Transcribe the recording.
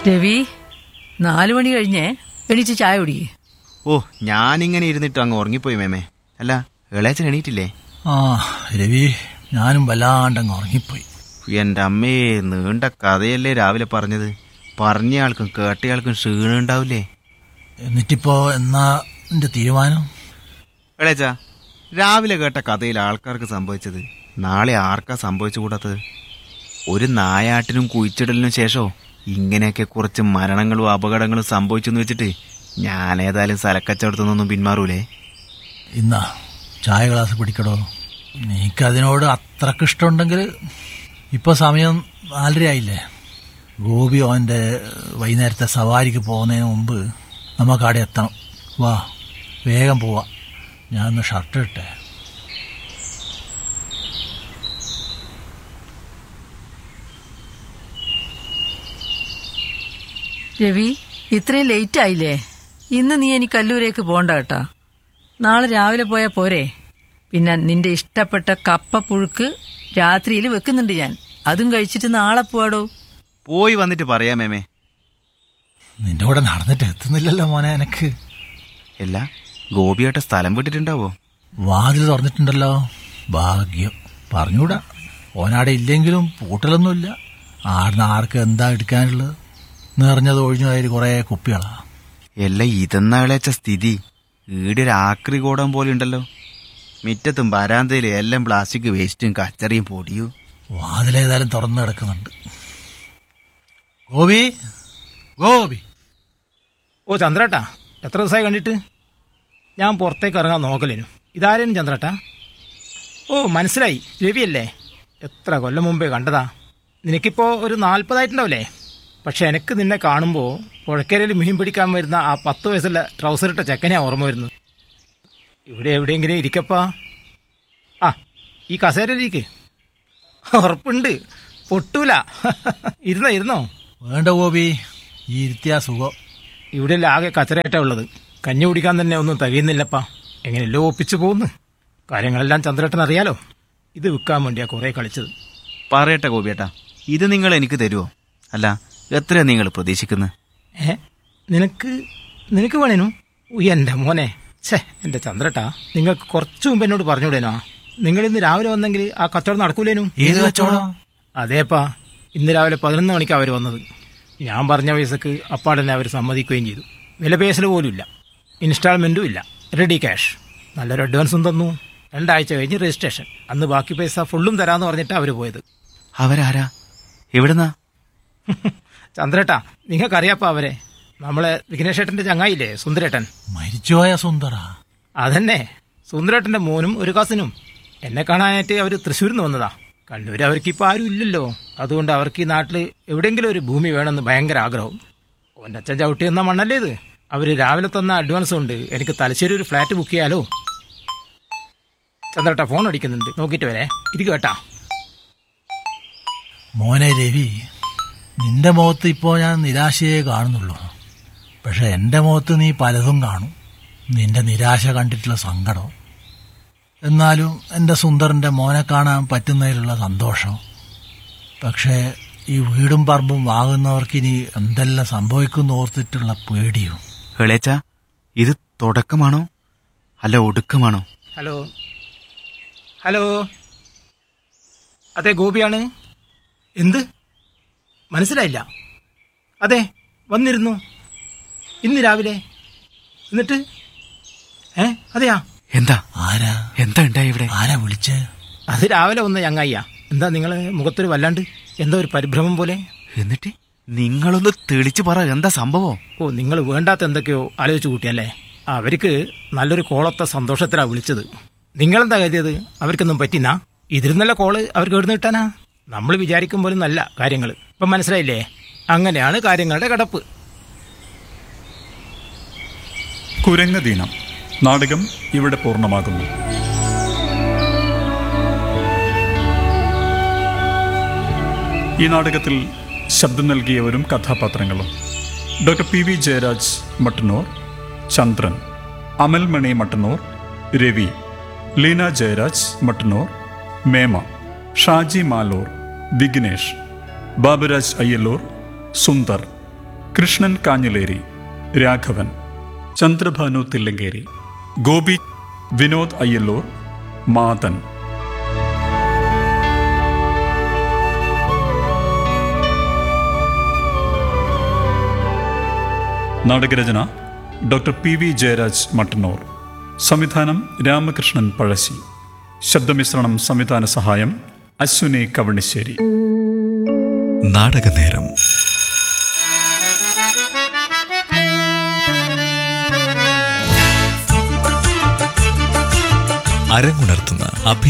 രവി നാലു മണി കഴിഞ്ഞേ എണീച്ച് ചായ കുടിക്കേ ഓ ഞാനിങ്ങനെ ഇരുന്നിട്ട് അങ്ങ് ഉറങ്ങിപ്പോയി മേമേ അല്ല ഇളയച്ചൻ എണീറ്റില്ലേ ആ രവി ഞാനും വല്ലാണ്ടങ്ങ് ഉറങ്ങിപ്പോയി എൻ്റെ അമ്മേ നീണ്ട കഥയല്ലേ രാവിലെ പറഞ്ഞത് പറഞ്ഞയാൾക്കും കേട്ടയാൾക്കും ക്ഷീണം ഉണ്ടാവില്ലേ എന്നിട്ടിപ്പോ എന്നാ നിന്റെ തീരുമാനം ഇളയച്ച രാവിലെ കേട്ട കഥയിൽ ആൾക്കാർക്ക് സംഭവിച്ചത് നാളെ ആർക്കാ സംഭവിച്ചു കൂടാത്തത് ഒരു നായാട്ടിനും കുഴിച്ചിടലിനും ശേഷമോ ഇങ്ങനെയൊക്കെ കുറച്ച് മരണങ്ങളും അപകടങ്ങളും സംഭവിച്ചെന്ന് വെച്ചിട്ട് ഞാൻ ഏതായാലും സ്ഥലക്കച്ചവടത്തുനിന്നൊന്നും പിന്മാറൂലേ ഇന്നാ ചായ ഗ്ലാസ് പിടിക്കടോ നീക്കതിനോട് അത്രക്ക് ഇഷ്ടമുണ്ടെങ്കിൽ ഇപ്പൊ സമയം നാലര ആയില്ലേ ഗോപി അവൻ്റെ വൈകുന്നേരത്തെ സവാരിക്ക് പോകുന്നതിന് മുമ്പ് നമുക്ക് അവിടെ എത്തണം വാ വേഗം പോവാ ഞാൻ ഒന്ന് ഷർട്ട് ഇട്ടേ രവി ഇത്രയും ലേറ്റ് ആയില്ലേ ഇന്ന് നീ എനിക്ക് കല്ലൂരേക്ക് പോണ്ട കേട്ടാ നാളെ രാവിലെ പോയാ പോരെ പിന്നെ നിന്റെ ഇഷ്ടപ്പെട്ട കപ്പ പുഴുക്ക് രാത്രിയിൽ വെക്കുന്നുണ്ട് ഞാൻ അതും കഴിച്ചിട്ട് നാളെ പോവാടോ പോയി വന്നിട്ട് പറയാം മേമേ നിന്റെ കൂടെ നടന്നിട്ട് എത്തുന്നില്ലല്ലോ മോനെ എനക്ക് അല്ല ഗോപിയായിട്ട് സ്ഥലം വിട്ടിട്ടുണ്ടാവോ വാതിൽ തുറന്നിട്ടുണ്ടല്ലോ ഭാഗ്യം പറഞ്ഞൂടാ ഓനാടെ ഇല്ലെങ്കിലും പൂട്ടലൊന്നുമില്ല ആടുന്ന ആർക്ക് എന്താ എടുക്കാനുള്ളത് നിറഞ്ഞത് ഒഴിഞ്ഞു കയറി കുറേ കുപ്പികളാ എല്ലാം ഇതെന്നാളേച്ച സ്ഥിതി ഈടെ ഒരു ആക്രി കൂടം പോലെ ഉണ്ടല്ലോ മിറ്റത്തും വരാന്തയിലും എല്ലാം പ്ലാസ്റ്റിക് വേസ്റ്റും കച്ചറിയും പൊടിയും വാതിലേതായാലും തുറന്നു കിടക്കുന്നുണ്ട് ഗോപി ഗോപി ഓ ചന്ദ്രേട്ടാ എത്ര ദിവസമായി കണ്ടിട്ട് ഞാൻ പുറത്തേക്ക് ഇറങ്ങാൻ നോക്കലേനു ഇതാരേനും ചന്ദ്രേട്ടാ ഓ മനസ്സിലായി രവിയല്ലേ എത്ര കൊല്ലം മുമ്പേ കണ്ടതാ നിനക്കിപ്പോൾ ഒരു നാൽപ്പതായിട്ടുണ്ടാവില്ലേ പക്ഷെ എനിക്ക് നിന്നെ കാണുമ്പോൾ പുഴക്കരയിൽ മീൻ പിടിക്കാൻ വരുന്ന ആ പത്ത് വയസ്സുള്ള ട്രൗസർ ഇട്ട ചെക്കനെയാ ഓർമ്മ വരുന്നത് ഇവിടെ എവിടെയെങ്കിലും ഇരിക്കപ്പാ ആ ഈ കസേരയിലേക്ക് ഉറപ്പുണ്ട് പൊട്ടൂല ഇരുന്നോ ഇരുന്നോ വേണ്ട ഗോപി ഈ ഇരുത്തിയാ സുഖം ഇവിടെ ആകെ കച്ചറയായിട്ടാ ഉള്ളത് കഞ്ഞി കുടിക്കാൻ തന്നെ ഒന്നും തികയുന്നില്ലപ്പാ എങ്ങനെയല്ലോ ഒപ്പിച്ചു പോകുന്നു കാര്യങ്ങളെല്ലാം ചന്ദ്രേട്ടൻ അറിയാലോ ഇത് വിൽക്കാൻ വേണ്ടിയാ കുറെ കളിച്ചത് പറയട്ടെ ഗോപിയേട്ടാ ഇത് നിങ്ങൾ എനിക്ക് തരുമോ അല്ല എത്രയാ നിങ്ങൾ പ്രതീക്ഷിക്കുന്നത് ഏ നിനക്ക് നിനക്ക് വേണേനു ഉയ്യ എൻ്റെ മോനെ ഛേ എൻ്റെ ചന്ദ്രട്ടാ നിങ്ങൾക്ക് കുറച്ചു മുമ്പ് എന്നോട് പറഞ്ഞുവിടേനോ നിങ്ങൾ ഇന്ന് രാവിലെ വന്നെങ്കിൽ ആ കച്ചവടം നടക്കൂലേനു ഏത് കച്ചവടം അതേപ്പാ ഇന്ന് രാവിലെ പതിനൊന്ന് മണിക്ക് അവർ വന്നത് ഞാൻ പറഞ്ഞ പൈസക്ക് അപ്പാടന്നെ അവർ സമ്മതിക്കുകയും ചെയ്തു വില പേശൽ പോലും ഇല്ല ഇൻസ്റ്റാൾമെൻറ്റും ഇല്ല റെഡി ക്യാഷ് നല്ലൊരു അഡ്വാൻസും തന്നു രണ്ടാഴ്ച കഴിഞ്ഞ് രജിസ്ട്രേഷൻ അന്ന് ബാക്കി പൈസ ഫുള്ളും തരാമെന്ന് പറഞ്ഞിട്ടാണ് അവർ പോയത് അവരാരാ എവിടുന്നാ ചന്ദ്രേട്ടാ നിങ്ങൾക്കറിയാപ്പാ അവരെ നമ്മളെ വിഘ്നേഷേട്ടൻ്റെ ചങ്ങായില്ലേ സുന്ദരേട്ടൻ മരിച്ചുപോയ സുന്ദര അതന്നെ സുന്ദരേട്ടൻ്റെ മോനും ഒരു കസിനും എന്നെ കാണാനായിട്ട് അവർ തൃശ്ശൂരിൽ നിന്ന് വന്നതാ കണ്ണൂർ അവർക്ക് ഇപ്പം ആരും ഇല്ലല്ലോ അതുകൊണ്ട് അവർക്ക് ഈ നാട്ടിൽ എവിടെയെങ്കിലും ഒരു ഭൂമി വേണമെന്ന് ഭയങ്കര ആഗ്രഹം ഓൻ്റെ അച്ഛൻ ചവിട്ടി തന്ന മണ്ണല്ലേ ഇത് അവർ രാവിലെ തന്ന അഡ്വാൻസ് ഉണ്ട് എനിക്ക് തലശ്ശേരി ഒരു ഫ്ലാറ്റ് ബുക്ക് ചെയ്യാലോ ചന്ദ്രേട്ടാ ഫോൺ അടിക്കുന്നുണ്ട് നോക്കിയിട്ട് വരെ ഇരിക്കും കേട്ടാ മോനെ രവി നിന്റെ മുഖത്ത് ഇപ്പോൾ ഞാൻ നിരാശയെ കാണുന്നുള്ളൂ പക്ഷെ എൻ്റെ മുഖത്ത് നീ പലതും കാണും നിന്റെ നിരാശ കണ്ടിട്ടുള്ള സങ്കടം എന്നാലും എൻ്റെ സുന്ദറിൻ്റെ മോനെ കാണാൻ പറ്റുന്നതിലുള്ള സന്തോഷം പക്ഷേ ഈ വീടും പറമ്പും വാങ്ങുന്നവർക്ക് ഇനി എന്തെല്ലാം സംഭവിക്കുമെന്ന് ഓർത്തിട്ടുള്ള പേടിയും ഇളയച്ച ഇത് തുടക്കമാണോ അല്ല ഒടുക്കമാണോ ഹലോ ഹലോ അതെ ഗോപിയാണ് എന്ത് മനസ്സിലായില്ല അതെ വന്നിരുന്നു ഇന്ന് രാവിലെ എന്നിട്ട് ഏ അതെയാ എന്താ ആരാ എന്താ ഉണ്ടായി ഇവിടെ ആരാ വിളിച്ചേ അത് രാവിലെ വന്ന ചങ്ങായിയാ എന്താ നിങ്ങളെ മുഖത്തൊരു വല്ലാണ്ട് എന്തോ ഒരു പരിഭ്രമം പോലെ എന്നിട്ട് നിങ്ങളൊന്ന് തെളിച്ചു പറ എന്താ സംഭവം ഓ നിങ്ങൾ വേണ്ടാത്ത എന്തൊക്കെയോ ആലോചിച്ച് കൂട്ടിയല്ലേ അവർക്ക് നല്ലൊരു കോളത്തെ സന്തോഷത്തിലാ വിളിച്ചത് നിങ്ങളെന്താ കരുതിയത് അവർക്കൊന്നും പറ്റിനാ ഇതിൽ നല്ല കോള് അവർക്ക് എവിടുന്ന് കിട്ടാനാ നമ്മൾ വിചാരിക്കും പോലും നല്ല കാര്യങ്ങൾ ഇപ്പം മനസ്സിലായില്ലേ അങ്ങനെയാണ് കാര്യങ്ങളുടെ കിടപ്പ് കുരങ്ങദീനം നാടകം ഇവിടെ പൂർണ്ണമാകുന്നു ഈ നാടകത്തിൽ ശബ്ദം നൽകിയവരും കഥാപാത്രങ്ങളും doctor P V Jayaraj Mattannur Chandran Amalmani Mattannur Ravi Leena Jayaraj Mattannur Mema Shaji Maloor Vignesh Baburaj Ayyalloor Sundar Krishnan Kanhileri Raghavan Chandrabhanu Thillankeri Gopi Vinod Ayyalloor Mathan നാടകരചന doctor P V Jayaraj Mattannur സംവിധാനം രാമകൃഷ്ണൻ പഴശ്ശി ശബ്ദമിശ്രണം സംവിധാന സഹായം അശ്വിനി കവണിശ്ശേരി നാടകനേരം അരങ്ങുണർത്തുന്ന അഭി